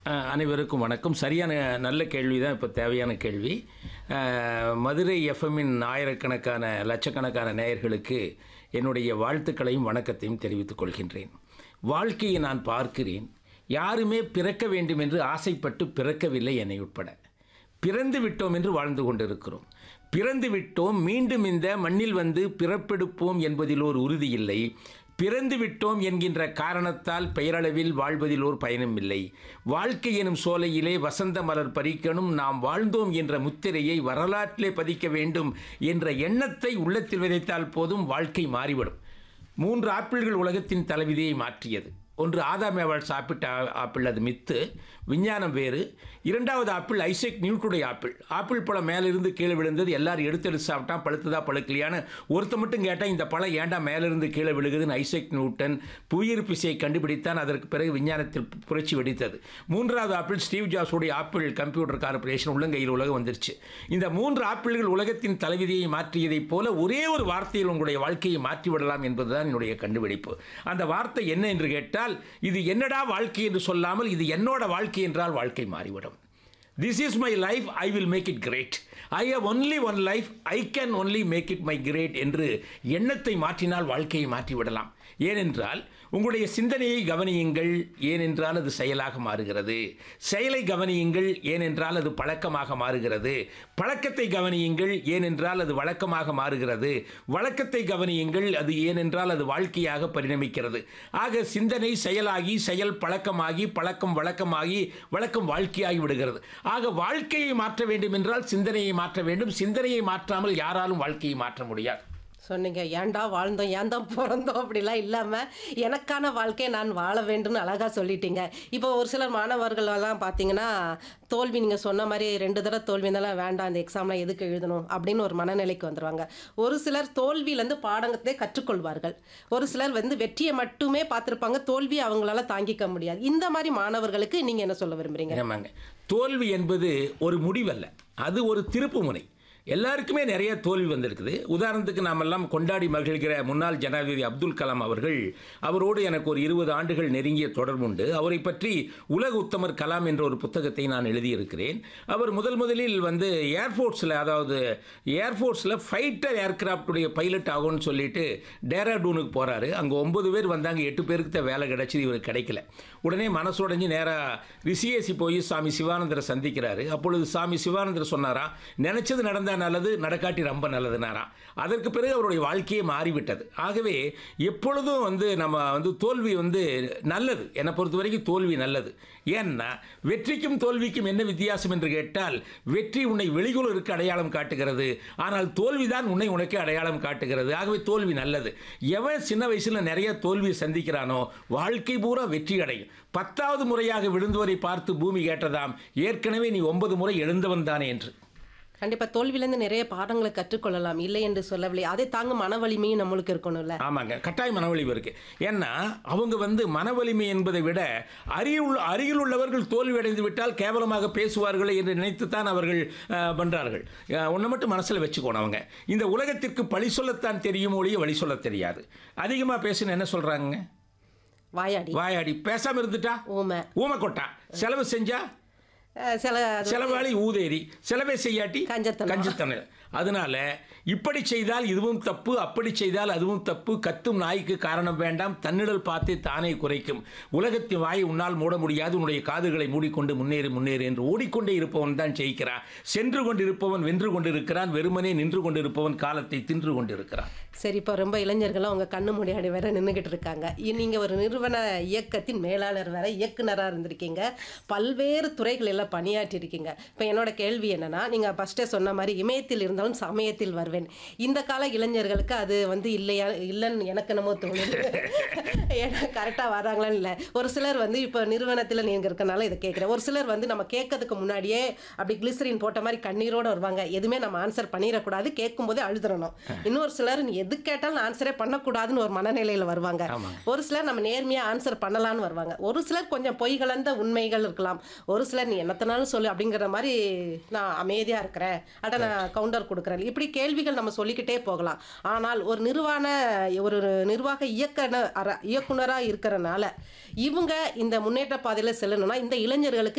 அஹ், அனைவருக்கும் வணக்கம் சரியான நல்ல கேள்வி தான் இப்போ தேவையான கேள்வி அஹ், மதுரை எஃப்எம்மின் ஆயிரக்கணக்கான லட்சக்கணக்கான நேயர்களுக்கு என்னுடைய வாழ்த்துக்களையும் வணக்கத்தையும் தெரிவித்துக் கொள்கின்றேன் வாழ்க்கையை நான் பார்க்கிறேன் யாருமே பிறக்க வேண்டும் என்று ஆசைப்பட்டு பிறக்கவில்லை என்னை உட்பட பிறந்து விட்டோம் என்று வாழ்ந்து கொண்டிருக்கிறோம் பிறந்து விட்டோம் மீண்டும் இந்த மண்ணில் வந்து பிறப்பெடுப்போம் என்பதில் ஒரு உறுதி இல்லை பிறந்து விட்டோம் என்கின்ற காரணத்தால் பெயரளவில் வாழ்வதில் ஒரு பயனும் இல்லை வாழ்க்கை எனும் சோலையிலே வசந்த மலர் பறிக்கணும் நாம் வாழ்ந்தோம் என்ற முத்திரையை வரலாற்றிலே பதிக்க வேண்டும் என்ற எண்ணத்தை உள்ளத்தில் விதைத்தால் போதும் வாழ்க்கை மாறிவிடும் மூன்று ஆப்பிள்கள் உலகத்தின் தலைவிதியை மாற்றியது ஒன்று ஆதாமேவாள் சாப்பிட்ட ஆ- ஆப்பிள் அது மித்து விஞ்ஞானம் வேறு இரண்டாவது ஆப்பிள் ஐசக் நியூட்டுடைய ஆப்பிள் ஆப்பிள் பழம் மேலிருந்து கீழே விழுந்தது எல்லாரும் எடுத்தெடுத்து சாப்பிட்டான் பழுத்ததா பழுக்கலையான்னு ஒருத்த மட்டும் கேட்டால் இந்த பழம் ஏன்டா மேலிருந்து கீழே விழுகுதுன்னு ஐசக் நியூட்டன் புவியீர்ப்பு விசையை கண்டுபிடித்தான் அதற்கு பிறகு விஞ்ஞானத்தில் பு- புரட்சி வெடித்தது மூன்றாவது ஆப்பிள் ஸ்டீவ் ஜாப்ஸுடைய ஆப்பிள் கம்ப்யூட்டர் கார்பரேஷன் உள்ளங்கையில் உலகம் வந்துருச்சு இந்த மூன்று ஆப்பிள்கள் உலகத்தின் தலைவிதியை மாற்றியதைப் போல ஒரே ஒரு வார்த்தையில் உங்களுடைய வாழ்க்கையை மாற்றிவிடலாம் என்பதுதான் என்னுடைய கண்டுபிடிப்பு அந்த வார்த்தை என்ன என்று கேட்டால் இது என்னடா வாழ்க்கை என்று சொல்லாமல் இது என்னோட வாழ்க்கை என்றால் வாழ்க்கை மாறிவிடும் this is my life I will make it great I have only one life I can only make it my great என்று எண்ணத்தை மாற்றினால் வாழ்க்கையை மாற்றிவிடலாம் ஏனென்றால் உங்களுடைய சிந்தனையை கவனியுங்கள் ஏனென்றால் அது செயலாக மாறுகிறது செயலை கவனியுங்கள் ஏனென்றால் அது பழக்கமாக மாறுகிறது பழக்கத்தை கவனியுங்கள் ஏனென்றால் அது வழக்கமாக மாறுகிறது வழக்கத்தை கவனியுங்கள் அது ஏனென்றால் அது வாழ்க்கையாக பரிணமிக்கிறது ஆக சிந்தனை செயலாகி செயல் பழக்கமாகி பழக்கம் வழக்கமாகி வழக்கம் வாழ்க்கையாகி விடுகிறது ஆக வாழ்க்கையை மாற்ற வேண்டும் என்றால் சிந்தனையை மாற்ற வேண்டும் சிந்தனையை மாற்றாமல் யாராலும் வாழ்க்கையை மாற்ற முடியாது சொன்னீங்க ஏன்டா வாழ்ந்தோம் ஏன் தான் பிறந்தோம் அப்படிலாம் இல்லாமல் எனக்கான வாழ்க்கையை நான் வாழ வேண்டும்னு அழகாக சொல்லிட்டீங்க இப்போ ஒரு சிலர் மாணவர்கள் எல்லாம் பார்த்தீங்கன்னா தோல்வி நீங்கள் சொன்ன மாதிரி ரெண்டு தடவை தோல்வி இருந்தாலும் வேண்டாம் இந்த எக்ஸாம்லாம் எதுக்கு எழுதணும் அப்படின்னு ஒரு மனநிலைக்கு வந்துடுவாங்க ஒரு சிலர் தோல்வியிலேருந்து பாடத்தை கற்றுக்கொள்வார்கள் ஒரு சிலர் வந்து வெற்றியை மட்டுமே பார்த்துருப்பாங்க தோல்வி அவங்களால தாங்கிக்க முடியாது இந்த மாதிரி மாணவர்களுக்கு நீங்கள் என்ன சொல்ல விரும்புறீங்க ஆமாங்க தோல்வி என்பது ஒரு முடிவல்ல அது ஒரு திருப்பு முனை எல்லாருக்குமே நிறைய தோல்வி வந்திருக்குது உதாரணத்துக்கு நாமெல்லாம் கொண்டாடி மகிழ்கிற முன்னாள் ஜனாதிபதி அப்துல் கலாம் அவர்கள் அவரோடு எனக்கு ஒரு இருபது ஆண்டுகள் நெருங்கிய தொடர்புண்டு அவரை பற்றி உலக உத்தமர் கலாம் என்ற ஒரு புத்தகத்தை நான் எழுதியிருக்கிறேன் அவர் முதல் முதலில் வந்து ஏர்ஃபோர்ஸில் அதாவது ஏர்ஃபோர்ஸில் ஃபைட்டர் ஏர்கிராஃப்டுடைய பைலட் ஆகும்னு சொல்லிட்டு டேராடூனுக்கு போகிறாரு அங்கே ஒன்பது பேர் வந்தாங்க எட்டு பேருக்கு தான் வேலை கிடைச்சது இவருக்கு கிடைக்கல உடனே மனசுடைஞ்சு நேராக ரிஷிகேசி போய் சாமி சிவானந்தரை சந்திக்கிறாரு அப்பொழுது சாமி சிவானந்தர் சொன்னாரா நினைச்சது நடந்தா நல்லது நடக்காட்டி ரொம்ப நல்லதுனாராம் அதற்கு பிறகு அவருடைய வாழ்க்கையே மாறிவிட்டது ஆகவே எப்பொழுதும் வந்து நம்ம வந்து தோல்வி வந்து நல்லது என்னை பொறுத்த வரைக்கும் தோல்வி நல்லது ஏன்னா வெற்றிக்கும் தோல்விக்கும் என்ன வித்தியாசம் என்று கேட்டால் வெற்றி உன்னை வெளியுலகிற்கு அடையாளம் காட்டுகிறது ஆனால் தோல்விதான் உன்னை உனக்கு அடையாளம் காட்டுகிறது ஆகவே தோல்வி நல்லது எவன் சின்ன வயசுல நிறைய தோல்வியை சந்திக்கிறானோ வாழ்க்கை பூரா வெற்றி அடையும் பத்தாவது முறையாக விழுந்தவரை பார்த்து பூமி கேட்டதாம் ஏற்கனவே நீ ஒன்பது முறை எழுந்தவன் தானே என்று கண்டிப்பாக தோல்வியிலேருந்து நிறைய பாடங்களை கற்றுக்கொள்ளலாம் இல்லை என்று சொல்லவில்லை அதை தாங்க மன வலிமையும் நம்மளுக்கு இருக்கணும்ல ஆமாங்க கட்டாய மனவலிமை இருக்கு ஏன்னா அவங்க வந்து மனவலிமை என்பதை விட அருகில் அருகில் உள்ளவர்கள் தோல்வி அடைந்து விட்டால் கேவலமாக பேசுவார்களே என்று நினைத்துத்தான் அவர்கள் அஹ், பண்றார்கள் ஒன்றை மட்டும் மனசில் வச்சுக்கணும் அவங்க இந்த உலகத்திற்கு பழி சொல்லத்தான் தெரியும் ஒழிய வழி சொல்ல தெரியாது அதிகமாக பேசுன்னு என்ன சொல்றாங்க வாயாடி வாயாடி பேசாம இருந்துட்டா ஊமை ஊமை கொட்டா செலவு செஞ்சா அஹ் சில அது செலவாளி ஊதேரி செலவே செய்யாட்டி கஞ்சத்தனம். கஞ்சத்தனம் அதனால இப்படி செய்தால் இதுவும் தப்பு அப்படி செய்தால் அதுவும் தப்பு கத்தும் நாய்க்கு காரணம் வேண்டாம் தன்னிடல் பார்த்தே தானே குறைக்கும் உலகத்தின் வாயை உன்னால் மூட முடியாது உன்னுடைய காதுகளை மூடிக்கொண்டு முன்னேறு முன்னேறு என்று ஓடிக்கொண்டே இருப்பவன் தான் ஜெயிக்கிறான் சென்று கொண்டிருப்பவன் வென்று கொண்டிருக்கிறான் வெறுமனே நின்று கொண்டிருப்பவன் காலத்தை தின்று கொண்டிருக்கிறான் சரி இப்போ ரொம்ப இளைஞர்களும் அவங்க கண்ணு முன்னாடி வேற நின்றுக்கிட்டு இருக்காங்க இ- நீங்க ஒரு நிறுவன இயக்கத்தின் மேலாளர் வேற இயக்குனராக இருந்திருக்கீங்க பல்வேறு துறைகளில் பணியாற்றி இருக்கீங்க இப்போ என்னோட கேள்வி என்னன்னா நீங்க ஃபர்ஸ்டே சொன்ன மாதிரி இமயத்தில் இருந்தாலும் சமயத்தில் வருவேன் இந்த கால இளைஞர்களுக்கு அது வந்து இல்லையா இல்லைன்னு எனக்கு என்னமோ தோணுது ஏன்னா கரெக்டாக வராங்களான்னு இல்லை ஒரு சிலர் வந்து இப்போ நிறுவனத்தில் நீங்கள் இருக்கனால இதை கேட்குறேன் ஒரு சிலர் வந்து நம்ம கேட்கறதுக்கு முன்னாடியே அப்படி கிளிசரின் போட்ட மாதிரி கண்ணீரோட வருவாங்க எதுவுமே நம்ம ஆன்சர் பண்ணிடக்கூடாது கேட்கும்போதே அழுதுறணும் இன்னொரு சிலர் நீ எது கேட்டாலும் ஆன்சரே பண்ணக்கூடாதுன்னு ஒரு மனநிலையில் வருவாங்க ஆமாங்க. ஒரு சிலர் நம்ம நேர்மையாக ஆன்சர் பண்ணலான்னு வருவாங்க ஒரு சிலர் கொஞ்சம் பொய் கலந்த உண்மைகள் இருக்கலாம் ஒரு சிலர் நீ என்னத்தனாலும் சொல்லு அப்படிங்கிற மாதிரி நான் அமைதியாக இருக்கிறேன் அட நான் கவுண்டர் கொடுக்குறேன் இப்படி கேள்விகள் நம்ம சொல்லிக்கிட்டே போகலாம் ஆனால் ஒரு நிறுவன ஒரு நிர்வாக இயக்குனர் இயக்குனராக இருக்கிறனால இவங்க இந்த முன்னேற்ற பாதையில் செல்லணும்னா இந்த இளைஞர்களுக்கு